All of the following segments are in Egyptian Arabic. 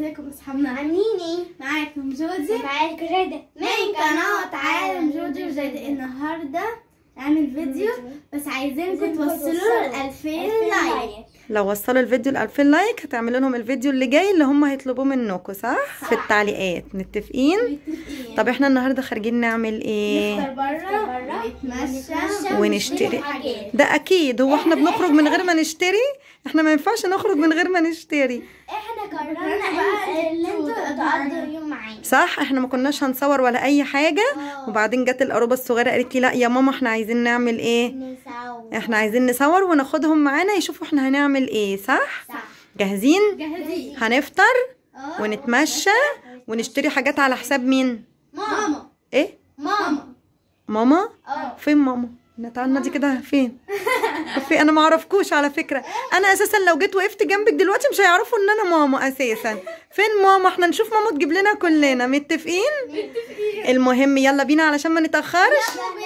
ازيكم اصحابنا عاملين معاكم جوزي ايه؟ معاك رضا من قناة عالم جودي وجدي النهاردة نعمل فيديو بس عايزينكم توصلوا ل 2000 لايك لو وصلوا الفيديو ل 2000 لايك هتعملوا لهم الفيديو اللي جاي اللي هم هيطلبوه منكم صح؟ في التعليقات متفقين متفقين طب احنا النهارده خارجين نعمل ايه نفطر برا ونتمشى ونشتري حاجات. ده اكيد هو احنا بنخرج من غير ما نشتري احنا ما ينفعش نخرج من غير ما نشتري احنا قررنا قررنا بقى اللي انتوا تقضوا تقضوا اليوم معانا صح احنا ما كناش هنصور ولا اي حاجه وبعدين جت القروبه الصغيره قالت لي لا يا ماما احنا عايزين نعمل ايه نساوي احنا عايزين نصور وناخدهم معانا يشوفوا احنا هنعمل ايه صح صح جاهزين جاهزين هنفطر اه ونتمشى ونشتري حاجات على حساب مين ماما ايه ماما ماما اه فين ماما تعالى نادي كده فين في انا ما اعرفكوش على فكره انا اساسا لو جيت وقفت جنبك دلوقتي مش هيعرفوا ان انا ماما اساسا فين ماما احنا نشوف ماما تجيب لنا كلنا متفقين المهم يلا بينا علشان ما نتاخرش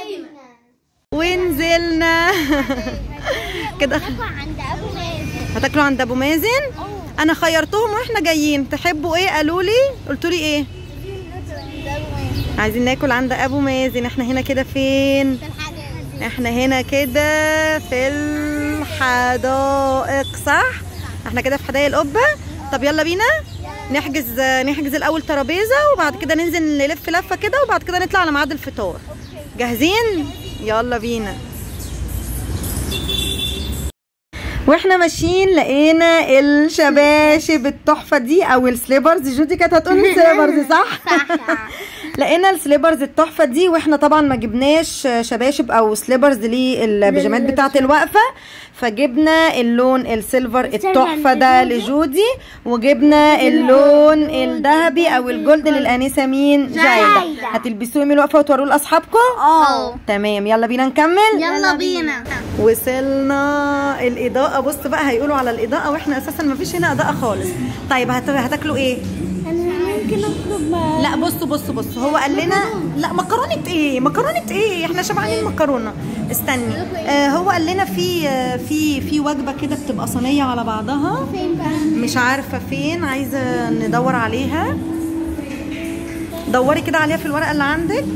ونزلنا كده ناكل عند ابو مازن هتاكلوا عند ابو مازن انا خيرتهم واحنا جايين تحبوا ايه قالوا لي قلتوا لي ايه عايزين ناكل عند ابو مازن احنا هنا كده فين احنا هنا كده في الحدائق صح احنا كده في حدائق القبه طب يلا بينا نحجز نحجز الاول ترابيزه وبعد كده ننزل نلف لفه كده وبعد كده نطلع على ميعاد الفطار جاهزين يلا بينا واحنا ماشيين لقينا الشباشب التحفه دي او السليبرز جودي كانت هتقول السليبرز صح لقينا السليبرز التحفه دي واحنا طبعا ما جبناش شباشب او سليبرز للبيجامات بتاعه الوقفه فجبنا اللون السيلفر التحفه ده لجودي وجبنا اللون الذهبي او الجولد للانسه مين جايده هتلبسوه يوم الوقفه وتوروه لاصحابكم اه تمام يلا بينا نكمل يلا بينا وصلنا الاضاءه بص بقى هيقولوا على الاضاءه واحنا اساسا ما فيش هنا اضاءه خالص طيب هت... هتاكلوا ايه انا ممكن اطلب ما لا بصوا بصوا بصوا هو قال لنا لا مكرونه ايه مكرونه ايه احنا شبعانين مكرونه استني آه هو قال لنا في آه في في وجبه كده بتبقى صينيه على بعضها فين بقى مش عارفه فين عايزه ندور عليها دوري كده عليها في الورقه اللي عندك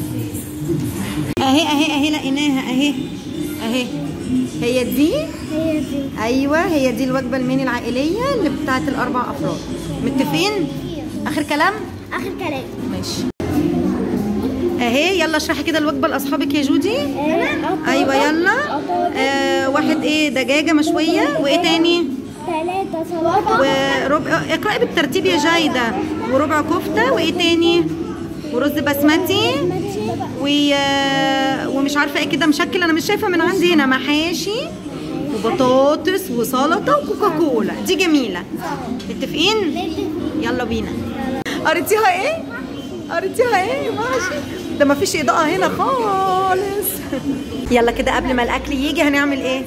اهي اهي اهي لقيناها اهي اهي هي دي هي دي ايوه هي دي الوجبه الميني العائليه اللي بتاعت الاربع افراد متفقين اخر كلام اخر كلام ماشي اهي يلا اشرحي كده الوجبه لاصحابك يا جودي ايوه يلا آه واحد ايه دجاجه مشويه وايه تاني ثلاثة سلطة وربع اقراي بالترتيب يا جايده وربع كفته وايه تاني ورز بسمتي و... ومش عارفه ايه كده مشكل انا مش شايفه من عندي هنا محاشي وبطاطس وسلطه وكوكاكولا دي جميله متفقين يلا بينا قريتيها ايه قريتيها ايه ماشي ده مفيش اضاءه هنا خالص يلا كده قبل ما الاكل يجي هنعمل ايه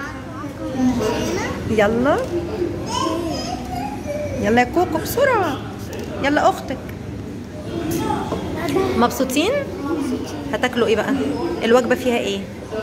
يلا يلا يا كوكو بسرعه يلا اختك مبسوطين هتاكلوا ايه بقى الوجبه فيها ايه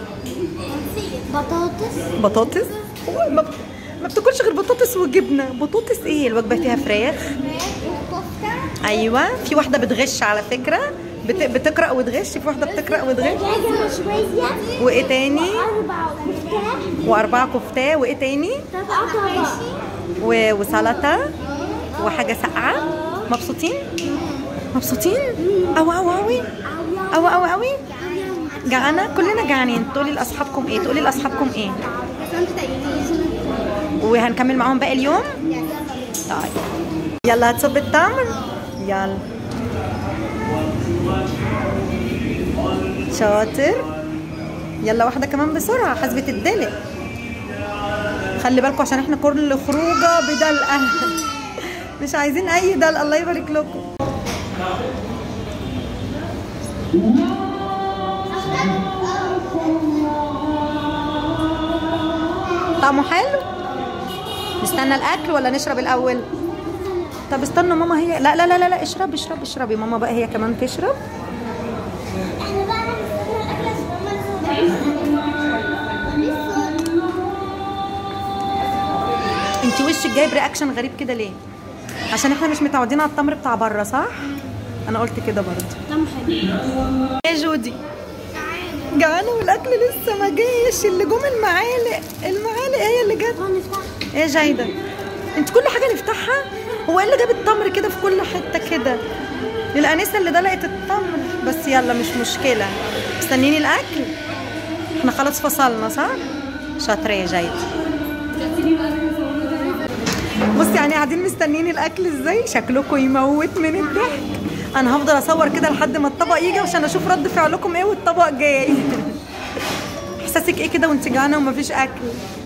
بطاطس بطاطس هو ما بت- ما بتاكلش غير بطاطس وجبنه بطاطس ايه الوجبه فيها فراخ وكفتة ايوه في واحده بتغش على فكره بت... بتقرا وتغش في واحده بتقرا وتغش دجاجة مشوية وايه تاني أربع كفتة واربعه كفته وايه تاني تسعة طبق و... وسلطه وحاجه ساقعه مبسوطين مبسوطين او او اوي او او اوي جعانه كلنا جعانين تقولي لاصحابكم ايه تقولي لاصحابكم ايه وهنكمل معاهم باقي اليوم طيب يلا هتصب التمر يلا شاطر يلا واحده كمان بسرعه حسبة الدلق خلي بالكم عشان احنا كل خروجه بدلقه مش عايزين اي دلقه الله يبارك لكم طعمه حلو نستنى الاكل ولا نشرب الاول طب استنوا ماما هي لا لا لا لا, لا اشرب اشرب اشربي ماما بقى هي كمان تشرب احنا بقى هنستنى الاكل عشان انت وشك جايب رياكشن غريب كده ليه عشان احنا مش متعودين على التمر بتاع بره صح انا قلت كده برضه طعمه حلو يا جودي جعانه والاكل لسه ما جاش اللي جم المعالق المعالق هي اللي جت ايه يا جايده انت كل حاجه نفتحها هو ايه اللي جاب التمر كده في كل حته كده الانسه اللي دلقت التمر بس يلا مش مشكله مستنيين الاكل احنا خلاص فصلنا صح شاطره يا جايده بصي يعني قاعدين مستنيين الاكل ازاي شكلكم يموت من الضحك انا هفضل اصور كده لحد ما الطبق يجي عشان اشوف رد فعلكم ايه والطبق جاي احساسك ايه كده وانت جعانه ومفيش اكل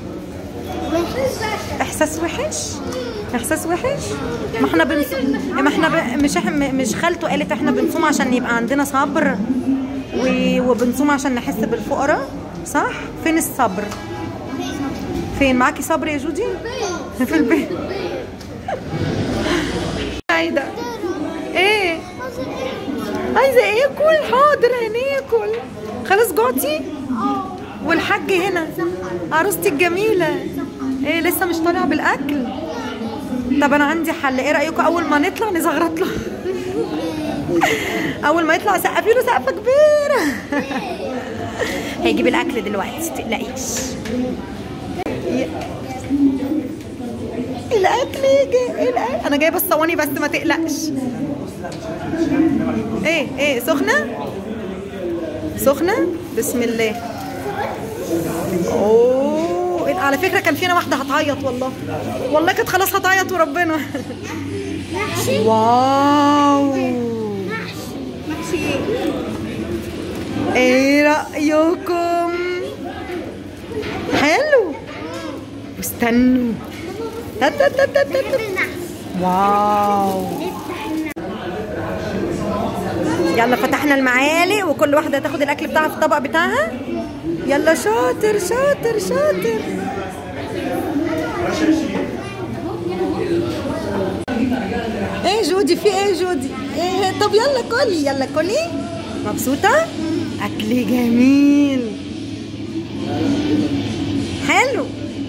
احساس وحش احساس وحش ما احنا بنصوم ما احنا ب... مش احنا مش خالته قالت احنا بنصوم عشان يبقى عندنا صبر و... وبنصوم عشان نحس بالفقراء صح فين الصبر فين معاكي صبر يا جودي في البيت عايده ايه عايزه اكل حاضر هناكل خلاص جوعتي والحاج هنا عروستي الجميله ايه لسه مش طالع بالاكل طب انا عندي حل ايه رايكم اول ما نطلع نزغرط له اول ما يطلع سقفي له سقفه كبيره هيجيب الاكل دلوقتي تقلقيش الاكل يجي إيه الأكل؟ انا جايبه الصواني بس ما تقلقش ايه ايه سخنه سخنه بسم الله اوه إيه، على فكره كان فينا واحده هتعيط والله والله كانت خلاص هتعيط وربنا واو محشي ايه؟ ايه رايكم حلو استنوا تا تا تا تا تا تا. واو يلا فتحنا المعالق وكل واحدة تاخد الأكل بتاعها في الطبق بتاعها يلا شاطر شاطر شاطر ايه جودي في ايه جودي ايه طب يلا كلي يلا كلي مبسوطة أكل جميل حلو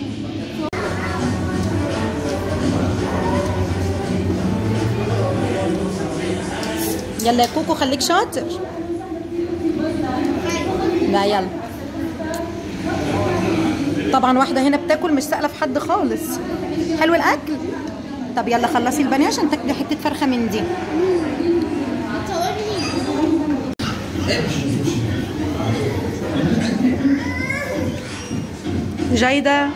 يلا يا كوكو خليك شاطر لا يلا طبعا واحدة هنا بتاكل مش سائلة في حد خالص حلو الأكل طب يلا خلصي البانيه عشان تاكلي حتة فرخة من دي جايدة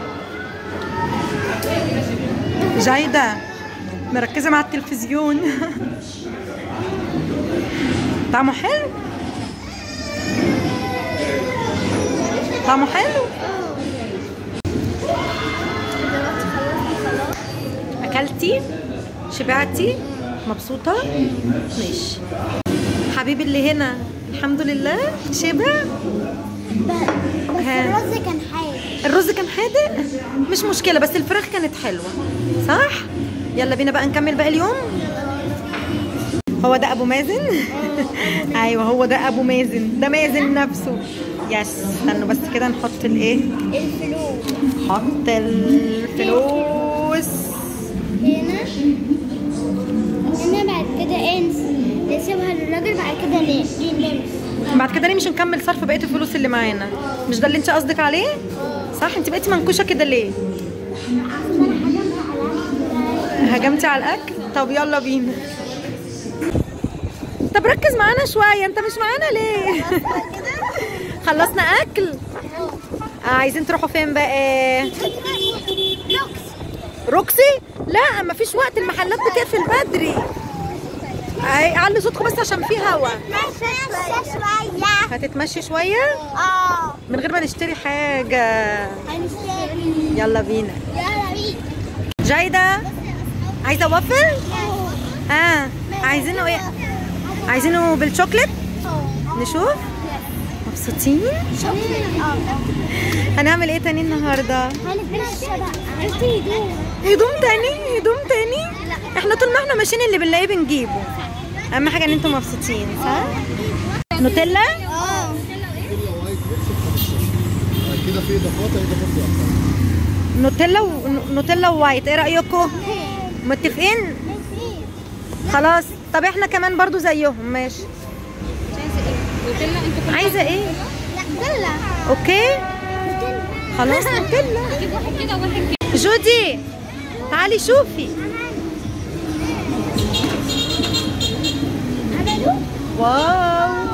جايدة مركزة مع التلفزيون طعمه حلو طعمه حلو أكلتي شبعتي مبسوطة ماشي حبيبي اللي هنا الحمد لله شبع بس ها. الرز كان حاد الرز كان حادق مش مشكلة بس الفراخ كانت حلوة صح؟ يلا بينا بقى نكمل باقي اليوم هو ده أبو مازن؟ أيوه هو ده أبو مازن ده مازن نفسه يس استنوا بس كده نحط الإيه؟ الفلوس حط الفلوس هنا هنا بعد كده انس نسيبها للراجل بعد كده ليه دي نمس بعد كده ليه مش نكمل صرف بقية الفلوس اللي معانا مش ده اللي انت قصدك عليه؟ صح انت بقيتي منكوشة كده ليه؟ هجمتي على الاكل طب يلا بينا طب ركز معانا شويه انت مش معانا ليه خلصنا اكل آه عايزين تروحوا فين بقى روكسي لا مفيش وقت المحلات بتقفل بدري اي علي صوتكم بس عشان في هوا ماشي شوية هتتمشي شويه اه من غير ما نشتري حاجه هنشتري يلا بينا يلا بينا جايده عايزه وافل ها عايزينه ايه عايزينه بالشوكليت نشوف مبسوطين هنعمل ايه تاني النهارده هنتمشى بقى هنشتري هدوم هدوم تاني هدوم تاني احنا طول ما احنا ماشيين اللي بنلاقيه بنجيبه اهم حاجه ان انتم مبسوطين صح نوتيلا اه كده في اضافات اضافات نوتيلا و... نوتيلا ووايت ايه رايكم متفقين خلاص طب احنا كمان برضو زيهم ماشي عايزه ايه لا دلة اوكي خلاص نوتيلا جودي تعالي شوفي واو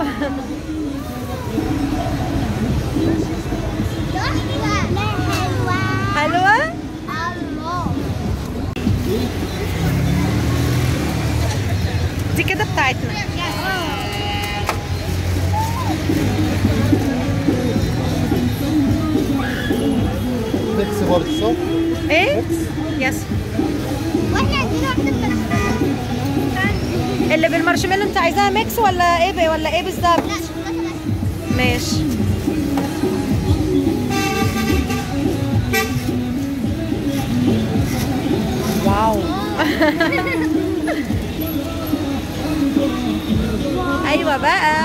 تحفة لا حلوة حلوه الله دي كده بتاعتنا ميكس برضه صح؟ ايه يس واحنا عايزين واحدة بالأحمر اللي بالمارشميلو انت عايزاها ميكس ولا ايه ب- ولا ايه بالظبط لا شوكولاتة بس ماشي واو ايوه بقى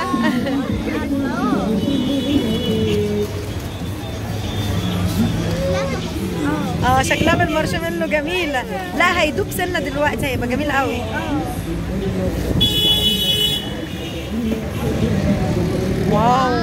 اه شكلها بالمارشميلو جميله لا هيدوب سنه دلوقتي هيبقى جميل قوي واو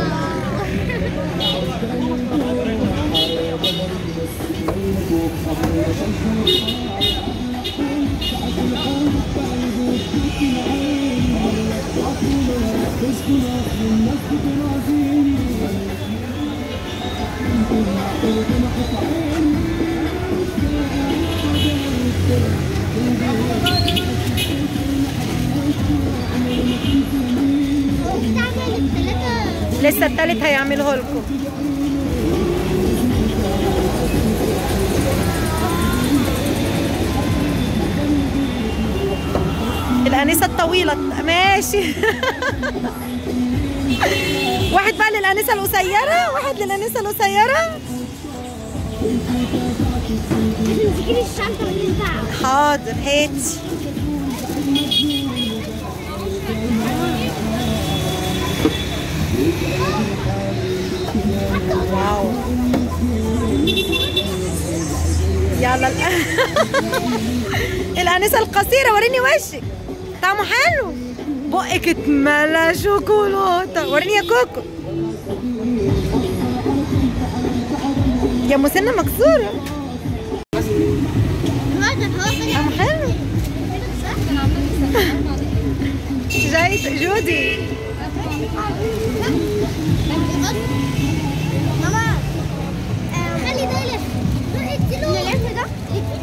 هو بتاعنا الثلاثة لسه التالت هيعمله لكم الأنسة الطويلة ماشي واحد بقى للأنسة القصيرة واحد للأنسة القصيرة تجيبي الشنطة ماليش دعوة حاضر هاتي واو يلا الآن الأنسة القصيرة وريني وشك طعمه حلو بقك اتملى شوكولاتة وريني يا كوكو يا مسنة مكسورة هذا هو طعمه حلو جاي جودي ماما آه، خلي ده يلف اديله يلف ده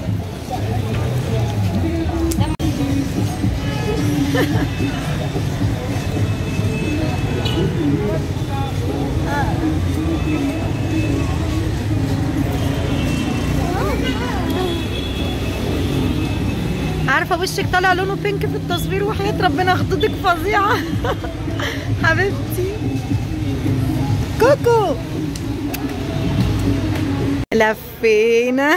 عارفه وشك طالع لونه بينك في التصوير وحياه ربنا خطتك فظيعه حبيبتي كوكو لفينا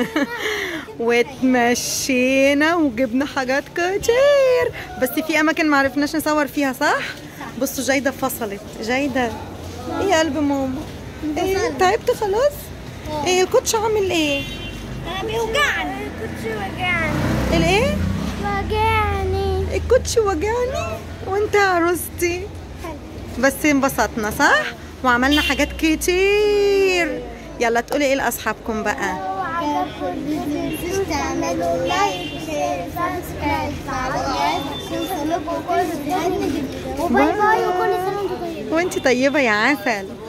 واتمشينا وجبنا حاجات كتير بس في اماكن ما عرفناش نصور فيها صح بصوا جايده فصلت جايده ايه يا قلب ماما ايه تعبت خلاص ايه الكوتش عامل ايه انا بيوجعني كنت وجعني الايه وجعني الكوتش وجعني وانت يا عروستي بس انبسطنا صح وعملنا حاجات كتير يلا تقولي ايه لاصحابكم بقى تعملوا لايك شير سبسكرايب فعاليات توصلكم كل فيديوهات جديدة وباي باي وكل سنة وانتم طيبين وانت طيبه يا عسل